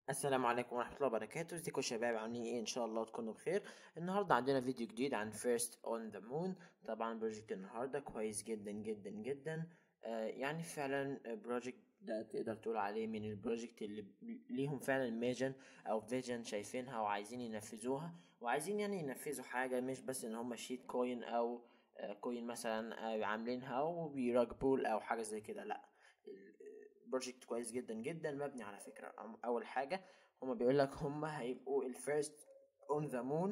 السلام عليكم ورحمة الله وبركاته ازيكم يا شباب عاملين ايه ان شاء الله تكونوا بخير النهاردة عندنا فيديو جديد عن First on the Moon طبعا بروجكت النهاردة كويس جدا جدا جدا آه يعني فعلا بروجكت ده تقدر تقول عليه من البروجكت اللي ليهم فعلا ميجن او فيجن شايفينها وعايزين ينفذوها وعايزين يعني ينفذوا حاجة مش بس ان هم شيت كوين او آه كوين مثلا آه عاملينها وبيراجبول او حاجة زي كده لا بروجكت كويس جدا جدا مبني على فكرة أم- أول حاجة هما بيقول لك هما هيبقوا الفيرست اون ذا مون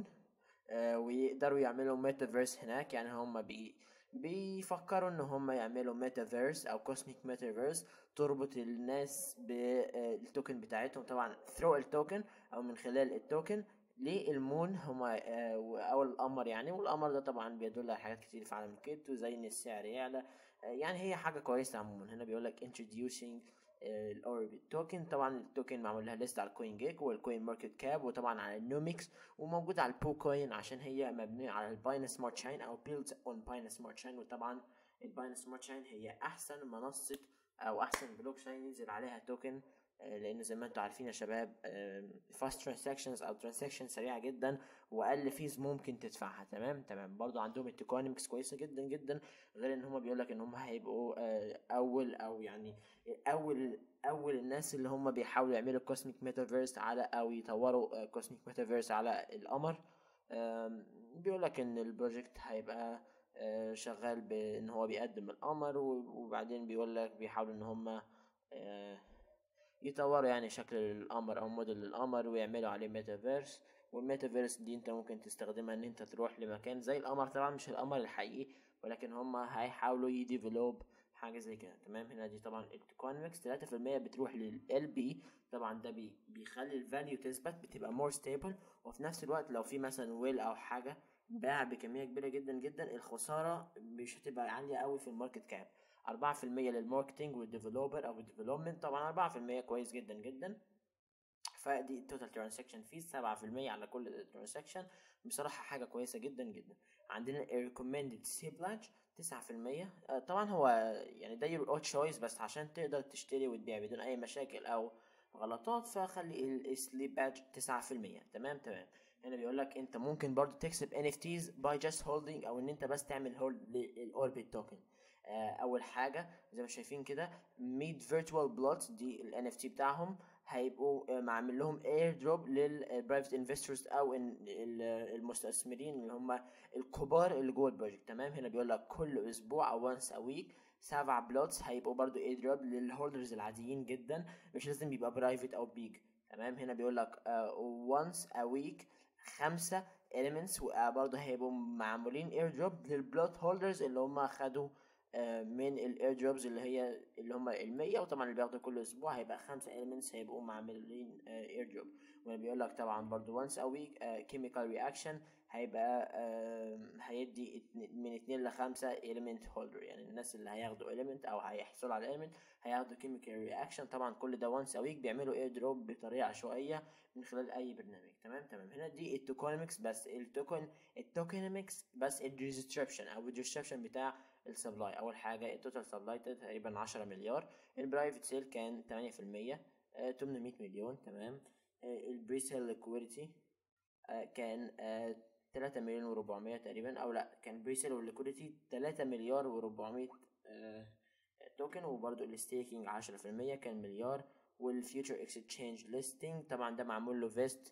ويقدروا يعملوا ميتافيرس هناك يعني هما بي بيفكروا ان هما يعملوا ميتافيرس او كوسميك ميتافيرس تربط الناس بالتوكن بتاعتهم طبعا ثرو التوكن او من خلال التوكن للمون هما آه، او القمر يعني والقمر ده طبعا بيدل على حاجات كتير في عالم الكريبتو زي ان السعر يعلى آه، يعني هي حاجه كويسه عموما هنا بيقول لك introducing الاوربت توكن طبعا التوكن معمول لها ليست على الكوين جيك والكوين ماركت كاب وطبعا على النوميكس وموجود على البو كوين عشان هي مبنيه على الباينس سمارت شاين او بيلد اون باينس سمارت شاين وطبعا الباينس سمارت شاين هي احسن منصه او احسن بلوك شاين ينزل عليها توكن آه، لان زي ما انتم عارفين يا شباب فاست ترانزاكشنز او ترانزاكشن سريعه جدا واقل فيز ممكن تدفعها تمام تمام برضو عندهم التكونومكس كويسه جدا جدا غير ان هم بيقول لك ان هم هيبقوا آه، اول او يعني اول اول الناس اللي هم بيحاولوا يعملوا كوسميك ميتافيرس على او يطوروا كوسميك ميتافيرس على القمر آم، بيقول لك ان البروجكت هيبقى آه، شغال بان هو بيقدم القمر و- وبعدين بيقول لك بيحاولوا ان هم آه، يطوروا يعني شكل القمر او موديل القمر ويعملوا عليه ميتافيرس والميتافيرس دي انت ممكن تستخدمها ان انت تروح لمكان زي القمر طبعا مش القمر الحقيقي ولكن هما هيحاولوا يديفلوب حاجه زي كده تمام هنا دي طبعا الكونفكس 3% بتروح لل بي طبعا ده بي بيخلي الفاليو تثبت بتبقى مور ستيبل وفي نفس الوقت لو في مثلا ويل او حاجه باع بكميه كبيره جدا جدا الخساره مش هتبقى عاليه قوي في الماركت كاب 4% للماركتينج والديفلوبر او الديفلوبمنت طبعا 4% كويس جدا جدا فدي التوتال ترانزاكشن فيز 7% على كل ترانزاكشن بصراحة حاجة كويسة جدا جدا عندنا ال recommended سي بلاج 9% آه، طبعا هو يعني ده your own choice بس عشان تقدر تشتري وتبيع بدون أي مشاكل أو غلطات فخلي السليب باج 9% تمام تمام هنا بيقول لك انت ممكن برضو تكسب NFTs by just holding او ان انت بس تعمل هولد للاوربت توكن اول حاجه زي ما شايفين كده 100 virtual blocks دي ال NFT بتاعهم هيبقوا آه، معمل لهم اير دروب للبرايفت انفستورز او إن ال- المستثمرين اللي هم الكبار اللي جوه البروجكت تمام هنا بيقول لك كل اسبوع او once a week سبع بلوتس هيبقوا برضو اير دروب للهولدرز العاديين جدا مش لازم يبقى برايفت او بيج تمام هنا بيقول لك uh, once a week خمسة elements وبرضه هيبقوا معمولين اير دروب للبلوت هولدرز اللي هم خدوا آه، من الاير دروبز اللي هي اللي هم المية وطبعا اللي بياخدوا كل اسبوع هيبقى خمسة elements هيبقوا معمولين اير دروب وبيقول لك طبعا برضو once a week آه، chemical reaction هيبقى آه، هيدي اتن- من اتنين لخمسة element holder يعني الناس اللي هياخدوا element او هيحصلوا على element هياخدوا chemical reaction طبعا كل ده once a week بيعملوا اير دروب بطريقة عشوائية من خلال اي برنامج تمام تمام هنا دي التوكونومكس بس التوكن التوكونومكس بس الديستريبشن او الديستريبشن بتاع السبلاي اول حاجه التوتال سبلاي تقريبا 10 مليار البرايفت سيل كان 8% آه، 800 مليون تمام البري سيل ليكويديتي كان آه، 3 مليون و400 تقريبا او لا كان بري سيل والليكويديتي 3 مليار و400 توكن وبرضو الستيكينج 10% كان مليار والفيوتشر اكسشينج ليستنج طبعا ده معمول له فيست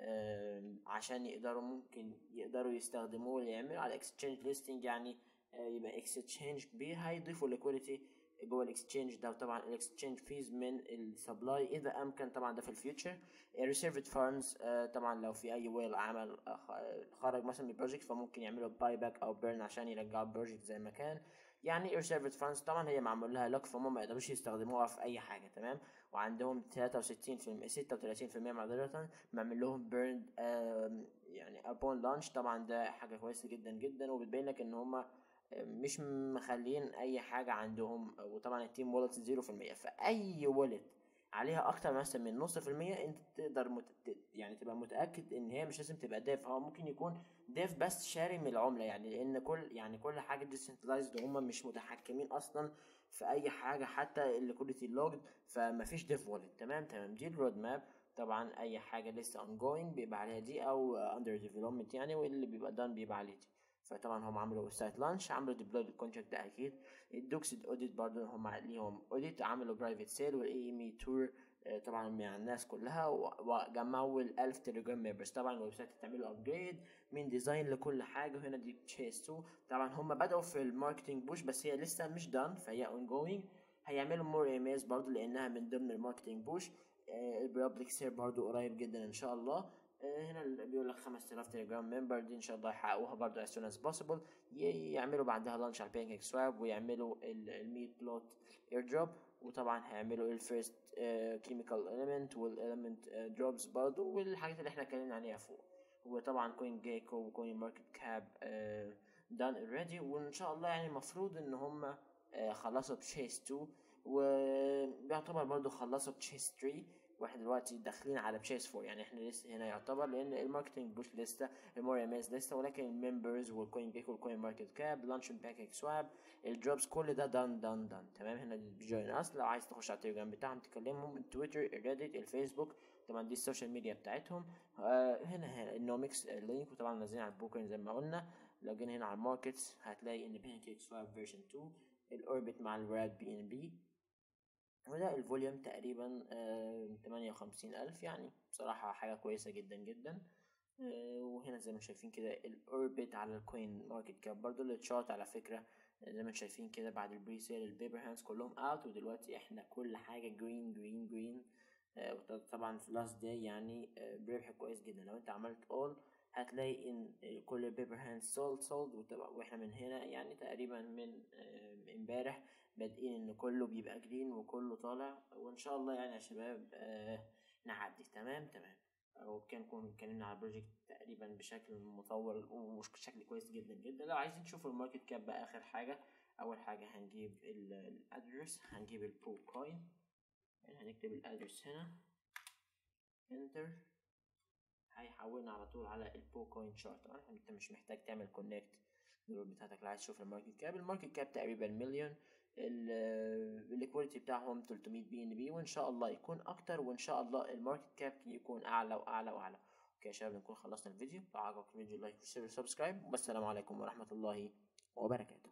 عشان يقدروا ممكن يقدروا يستخدموه يعملوا على اكسشينج ليستنج يعني آه، يبقى اكسشينج كبير هيضيفوا ليكويديتي جوه الاكسشينج ده وطبعا الاكسشينج فيز من السبلاي اذا امكن طبعا ده في الفيوتشر ريسيرفد فاندز طبعا لو في اي ويل عمل آه، خ- خرج مثلا من البروجكت فممكن يعملوا باي باك او بيرن عشان يرجعوا البروجكت زي ما كان يعني ريسيرفد فاندز طبعا هي معمول لها لوك فهم ما يقدروش يستخدموها في اي حاجه تمام وعندهم 63% 36% معذره معمل لهم بيرن يعني upon launch طبعا ده حاجه كويسه جدا جدا وبتبين لك ان هم مش مخلين اي حاجه عندهم وطبعا التيم وولت 0% فاي وولت عليها اكتر مثلا من نص في المية انت تقدر مت... يعني تبقى متاكد ان هي مش لازم تبقى ديف هو ممكن يكون ديف بس شاري من العمله يعني لان كل يعني كل حاجه ديسنتلايزد هم مش متحكمين اصلا في اي حاجه حتى الليكويديتي لوجد فمفيش ديف وولت تمام تمام دي الرود ماب طبعا اي حاجه لسه ongoing بيبقى عليها دي او under development يعني واللي بيبقى done بيبقى عليه دي فطبعا هم عملوا ويب سايت لانش عملوا ديبلوي للكونتراكت ده اكيد الدوكسد اوديت برضه هم ليهم اوديت عملوا برايفت سيل والاي ام اي تور طبعا مع الناس كلها وجمعوا ال 1000 تليجرام ممبرز طبعا الويب سايت هتعملوا ابجريد من ديزاين لكل حاجه وهنا دي تشيس 2 طبعا هم بدأوا في الماركتنج بوش بس هي لسه مش دان فهي اون جوينج هيعملوا مور ايميلز برضه لانها من ضمن الماركتنج بوش البابليك سير برضه قريب جدا ان شاء الله هنا بيقول لك 5000 تليجرام ممبر دي ان شاء الله يحققوها برضه as soon as possible يعملوا بعدها لانش على بانكيك سواب ويعملوا الميت بلوت اير دروب وطبعا هيعملوا الفيرست كيميكال اليمنت والاليمنت دروبس برضه والحاجات اللي احنا اتكلمنا عليها فوق وطبعا كوين جيكو وكوين ماركت كاب دان اوريدي وان شاء الله يعني المفروض ان هم خلصوا بشيس 2 وبيعتبر برضه خلصوا بشيس 3 واحنا دلوقتي داخلين على بشيس 4 يعني احنا لسه هنا يعتبر لان الماركتنج بوش لسه المور ام اس لسه ولكن الممبرز والكوين جيك والكوين ماركت كاب لانش باكيك سواب الدروبس كل ده دان دان دان تمام هنا جوين اس لو عايز تخش على التليجرام بتاعهم تكلمهم التويتر الريديت الفيسبوك طبعا دي السوشيال ميديا بتاعتهم آه هنا هنا النومكس اللينك وطبعا نازلين على البوكر زي ما قلنا لو جينا هنا على الماركتس هتلاقي ان بانكيك سواب فيرجن 2 الاوربت مع الراد بي ان بي وده الفوليوم تقريبا تمانية وخمسين ألف يعني بصراحة حاجة كويسة جدا جدا آه وهنا زي ما شايفين كده الأوربت على الكوين ماركت كاب برضو التشارت على فكرة زي ما شايفين كده بعد البري سيل البيبر هاندز كلهم اوت ودلوقتي احنا كل حاجة جرين جرين جرين آه طبعا في لاست داي يعني آه بربح كويس جدا لو انت عملت اول هتلاقي ان كل البيبر هاندز سولد سولد واحنا من هنا يعني تقريبا من امبارح بادئين ان كله بيبقى جرين وكله طالع وان شاء الله يعني يا شباب آه نعدي تمام تمام وكان كنا اتكلمنا على البروجكت تقريبا بشكل مطول وبشكل كويس جدا جدا لو عايزين تشوفوا الماركت كاب بقى اخر حاجه اول حاجه هنجيب الادرس هنجيب البو كوين يعني هنكتب الادرس هنا انتر هيحولنا على طول على البو كوين شارت طبعا انت مش محتاج تعمل كونكت بتاعتك لو عايز تشوف الماركت كاب الماركت كاب تقريبا مليون الليكويديتي بتاعهم 300 بي ان بي وان شاء الله يكون اكتر وان شاء الله الماركت كاب يكون اعلى واعلى واعلى اوكي يا شباب نكون خلصنا الفيديو لو عجبك الفيديو لايك وشير وسبسكرايب والسلام عليكم ورحمه الله وبركاته